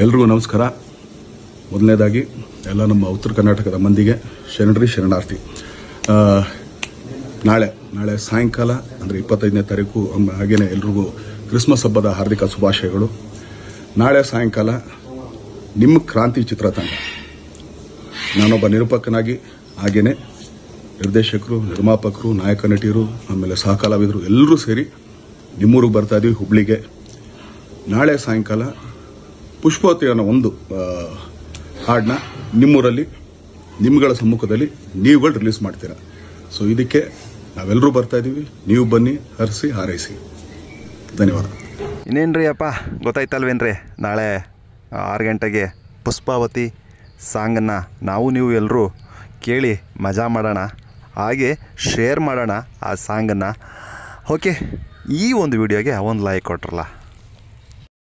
ಎಲ್ರಿಗೂ ನಮಸ್ಕಾರ ಮೊದಲನೇದಾಗಿ ಎಲ್ಲ ನಮ್ಮ ಉತ್ತರ ಕರ್ನಾಟಕದ ಮಂದಿಗೆ ಶರಣರಿ ಶರಣಾರ್ಥಿ ಆ, ನಾಳೆ ನಾಳೆ ಸಾಯಂಕಾಲ ಅಂದರೆ ಇಪ್ಪತ್ತೈದನೇ ತಾರೀಕು ಅಮ್- ಹಾಗೇನೆ ಎಲ್ರಿಗೂ ಕ್ರಿಸ್ಮಸ್ ಹಬ್ಬದ ಹಾರ್ದಿಕ ಶುಭಾಶಯಗಳು ನಾಳೆ ಸಾಯಂಕಾಲ ನಿಮ್ಮ ಕ್ರಾಂತಿ ಚಿತ್ರತಂಡ ನಾನೊಬ್ಬ ನಿರೂಪಕನಾಗಿ ಹಾಗೇನೆ ನಿರ್ದೇಶಕರು ನಿರ್ಮಾಪಕರು ನಾಯಕ ನಟಿಯರು ಆಮೇಲೆ ಸಹ ಕಲಾವಿದರು ಎಲ್ಲರೂ ಸೇರಿ ನಿಮ್ಮೂರಿಗೆ ಬರ್ತಾ ಇದೀವಿ ಹುಬ್ಳಿಗೆ ನಾಳೆ ಸಾಯಂಕಾಲ ಪುಷ್ಪವತಿ ಅನ್ನೋ ಒಂದು ಆ, ಹಾಡನ್ನ ನಿಮ್ಮೂರಲ್ಲಿ ನಿಮ್ಗಳ ಸಮ್ಮುಖದಲ್ಲಿ ನೀವುಗಳು ರಿಲೀಸ್ ಮಾಡ್ತೀರಾ ಸೊ ಇದಕ್ಕೆ ನಾವೆಲ್ಲರೂ ಬರ್ತಾ ಇದ್ದೀವಿ ನೀವು ಬನ್ನಿ ಹರಿಸಿ ಹಾರೈಸಿ ಧನ್ಯವಾದ ಇನ್ನೇನ್ರಿ ಅಪ್ಪ ಗೊತ್ತಾಯ್ತಲ್ವೇನ್ರಿ ನಾಳೆ ಆರು ಗಂಟೆಗೆ ಪುಷ್ಪಾವತಿ ಸಾಂಗನ್ನು ನಾವು ನೀವು ಎಲ್ಲರೂ ಕೇಳಿ ಮಜಾ ಮಾಡೋಣ ಹಾಗೆ ಶೇರ್ ಮಾಡೋಣ ಆ ಸಾಂಗನ್ನು ಓಕೆ ಈ ಒಂದು ವಿಡಿಯೋಗೆ ಒಂದು ಲೈಕ್ ಕೊಟ್ರಲ್ಲ